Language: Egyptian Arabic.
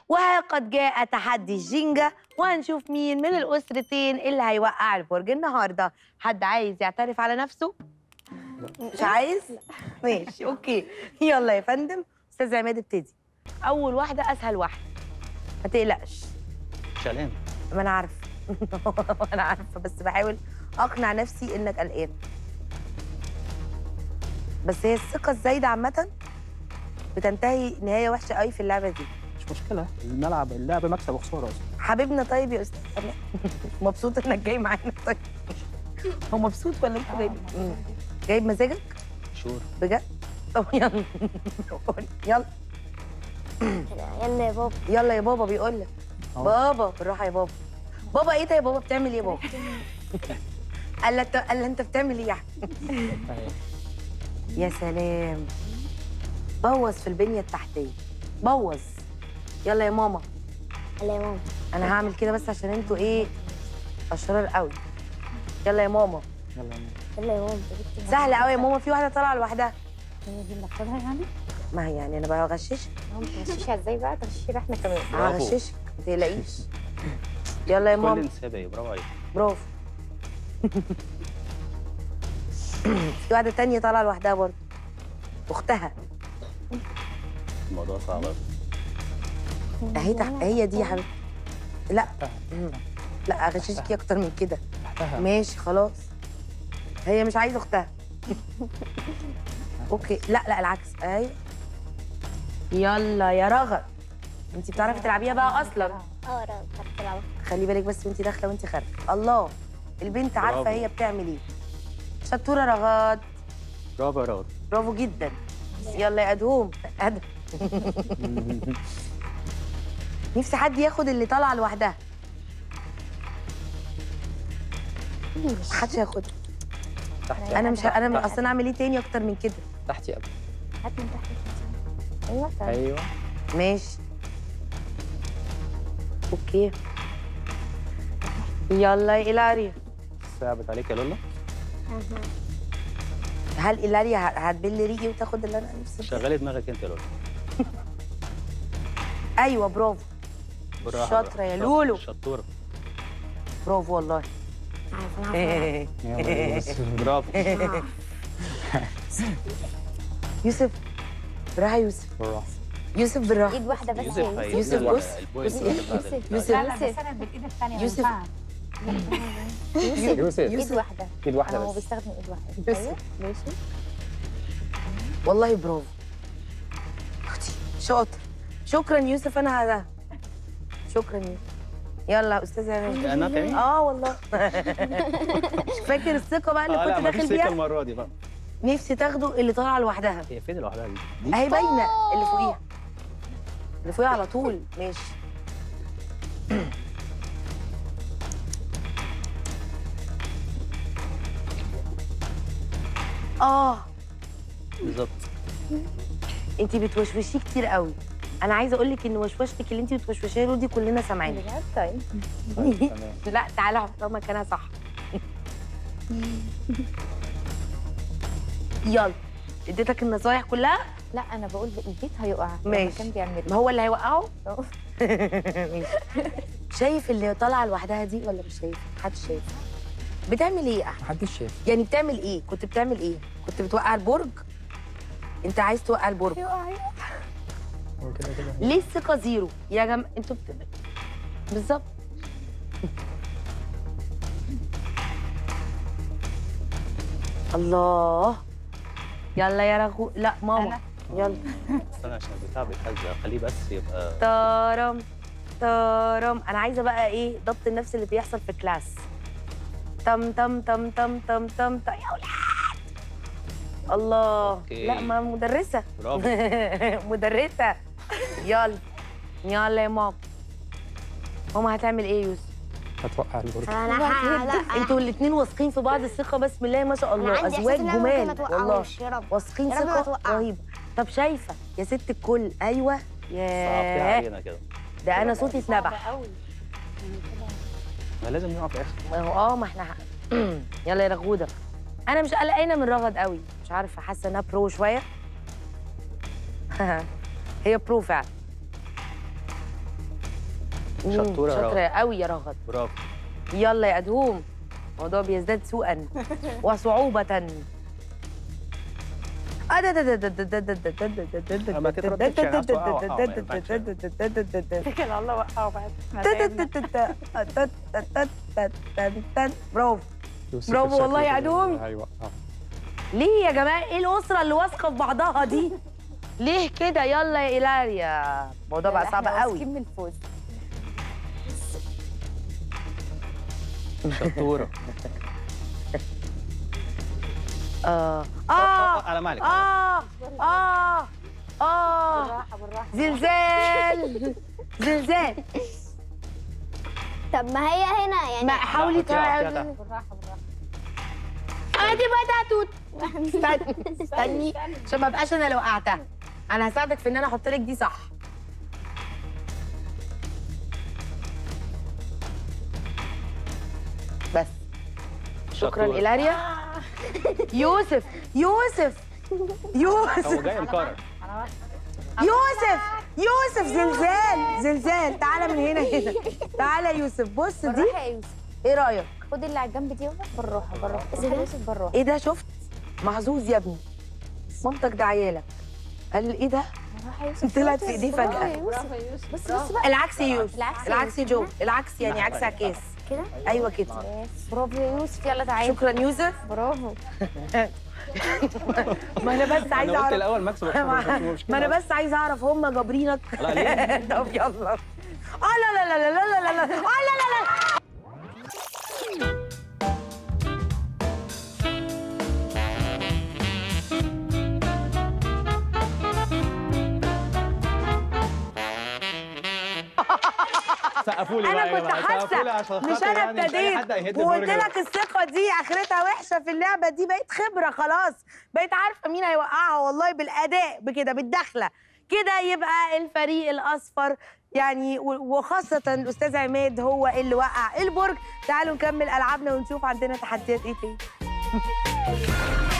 وقد جاء تحدي الجينجا وهنشوف مين من الأسرتين اللي هيوقع البرج النهارده حد عايز يعترف على نفسه مش عايز ماشي اوكي يلا يا فندم استاذ عماد ابتدي اول واحده اسهل واحده ما تقلقش مش قلقان ما انا عارفه انا عارفه بس بحاول اقنع نفسي انك قلقان بس هي الثقه الزايده عامه بتنتهي نهايه وحشه قوي في اللعبه دي مش مشكله الملعب اللعب مكسب وخساره اصلا حبيبنا طيب يا استاذ عماد مبسوط انك جاي معانا طيب هو مبسوط ولا انت جاي مم. جاي بمزاجك شور بجد طب يلا يلا يلا يا بابا يلا يا بابا بيقول لك أهو. بابا بالراحه يا بابا بابا ايه ده يا بابا بتعمل ايه يا بابا قال لك قال لها انت بتعمل ايه يا أحمد؟ يا سلام بوظ في البنيه التحتيه بوظ يلا يا ماما يلا يا ماما انا هعمل كده بس عشان انتوا ايه اشرار قوي يلا يا ماما يلا يلا يا ماما سهله قوي يا ماما في واحده طالعه لوحدها هي دي اللي اخدها يعني؟ ما هي يعني انا بغششك تغششها ازاي بقى؟ تغششها احنا كمان برافو. هغششك ما تقلقيش يلا يا كل ماما انسابه برافو عليك برافو في واحدة تانية طالعة لوحدها برضه أختها الموضوع صعب أوي. أهي تحت هي دي يا حبيبتي لا مم. لا أغششك أكتر من كده تحتها ماشي خلاص هي مش عايزة أختها أوكي لا لا العكس أيوة يلا يا رغد أنت بتعرفي تلعبيها بقى أصلا اه رغد عرفت العب خلي بالك بس وأنت داخلة وأنت خارجة الله البنت عارفة برافو. هي بتعمل إيه شطورة رغد برافو يا راجل برافو جدا يلا يا ادهم ادهم نفسي حد ياخد اللي طالعه لوحدها محدش هياخدها تحتي انا مش ه- انا م- اصل انا اعمل ايه تاني اكتر من كده تحتي قبل هات من تحت ايوه تمام ايوه ماشي اوكي يلا يا إيلاريا صعبت عليك يا لولا هل إيلاريا ه- هتبل ريقي وتاخد اللي انا نفسي فيه؟ شغلي دماغك انت يا لولا ايوه برافو بالراحه شاطرة بالراحة. يا شاطرة، لولو. شطوره برافو والله عارفه انا عارفه برافو يوسف بالراحه يا يوسف بالراحه يوسف بالراحه ايد واحده بس يوسف يا هي- يوسف يوسف بص، البوينت بص. اللي بعد ال- يوسف. لا لا بس انا بالايد الثانيه يوسف. يوسف يوسف ايد واحده ايد واحده هو بس بيستخدم ايد واحده بس. ايوه ماشي والله برافو اختي شاطر شكرا يوسف انا هذا شكرا يوسف يلا استاذ عماد انا تاني اه والله مش فاكر الثقه بقى اللي اه لا كنت مفيش داخل سكه بيها المره دي بقى نفسي تاخده اللي طالعه لوحدها هي فين لوحدها دي؟ دي اهي باينه اللي فوقيها اللي فوقيها على طول ماشي اه بالظبط انت بتوشوشيه كتير قوي انا عايزه اقول لك ان وشوشتك اللي انت بتوشوشيها له دي كلنا سامعينها بجد طيب تمام لا تعالى حطها مكانها صح يلا اديتك النصايح كلها لا انا بقول البيت هيقع ماشي. لما كان بيعمل ما هو اللي هيوقعه أهو. ماشي. شايف اللي طالعه لوحدها دي ولا مش شايف محدش شايف بتعمل ايه يا احمد محدش شاف يعني بتعمل ايه كنت بتعمل ايه كنت بتوقع البرج انت عايز توقع البرج هو كده كده ليه الثقه زيرو يا جماعه انتوا بت... بالظبط الله يلا يا رغو لا ماما يلا استنى عشان البتاع بيتهز خليه بس يبقى تارم تارم انا عايزه بقى ايه ضبط النفس اللي بيحصل في كلاس تم تم تم تم تم تم تم يا ولاد الله أوكي. لا ما مدرسه برافو مدرسه يلا يلا يا ماما ماما هتعمل ايه يا يوسف هتوقع البرج انا ه- لا انتوا الاثنين واثقين في بعض الثقه بسم الله ما شاء انا الله عندي ازواج احساس ان انا ممكن ما جمال والله توقعوش يا رب واثقين يا رب ما ثقه توقعوا. رهيبه طب شايفه يا ست الكل ايوه صعبتها ياه علينا كده ده انا صوتي اتنبح قوي ما لازم نقع في الاخر ما هو اه ما احنا ح- يلا يا رغوده انا مش قلقانه من رغد قوي مش عارفه حاسه انها برو شويه هي برو فعلا مم، شطورة يا شاطره رغد. قوي يا رغد برافو يلا يا ادهم الموضوع بيزداد سوءا وصعوبة ما تترددش يعني عاوز توقعه، وقعه، ما ينفعش. اتكل على الله وقعوا بعد برافو يوسف برافو شكله والله يا كده دوم. هيوقعه ليه يا جماعه ايه الاسره اللي واثقه في بعضها دي ليه كده يلا يا ايلاريا الموضوع بقى صعب قوي واثقين من الفوز شطوره اه آه، اه على مالك اه اه اه بالراحه بالراحه زلزال زلزال طب ما هي هنا يعني ما حاولي حطيها- حطيها تعالي تحت. بالراحه بالراحه ادي بقى توت استني استني عشان ما ابقاش انا اللي وقعتها انا هساعدك في ان انا احط لك دي صح بس شكرا شطورة. إيلاريا يوسف يوسف هو يوسف جاي مكرر يوسف يوسف زلزال زلزال تعالى من هنا هنا تعالى يا يوسف بص دي بالراحه يا يوسف ايه رايك خد اللي على الجنب دي واقف بالراحه بالراحه اسحب يوسف بالراحه ايه ده شفت محظوظ يا ابني مامتك ده عيالك قال ايه ده بالراحه يا يوسف طلعت في ايديه برافو فجأة. يا يوسف بص بص بقى العكس يا يوسف العكس يا العكس يا يوسف. جو العكس يعني عكس عكاس كده ايوه كده بس برافو يا يوسف يلا تعالى شكرا يوسف برافو ما انا بس عايزه انا قلت اعرف الاول مكسب عشان ما يبقاش مشكلة. ما انا بس عايزه اعرف هم جابرينك لا ليه؟ طب يلا اه لا لا لا لا لا لا لا اه لا لا لا سقفوا لي انا بقى يا كنت جماعة، سقفوا لي حاسه عشان مش خاطر انا يعني مش أي حد ابتديت هيهد وقلت برجر. لك الثقه دي اخرتها وحشه في اللعبه دي بقيت خبره خلاص بقيت عارفه مين هيوقعها والله بالاداء بكده بالدخله كده يبقى الفريق الاصفر يعني و- وخاصة الأستاذ عماد هو اللي وقع البرج تعالوا نكمل ألعابنا ونشوف عندنا تحديات إيه تاني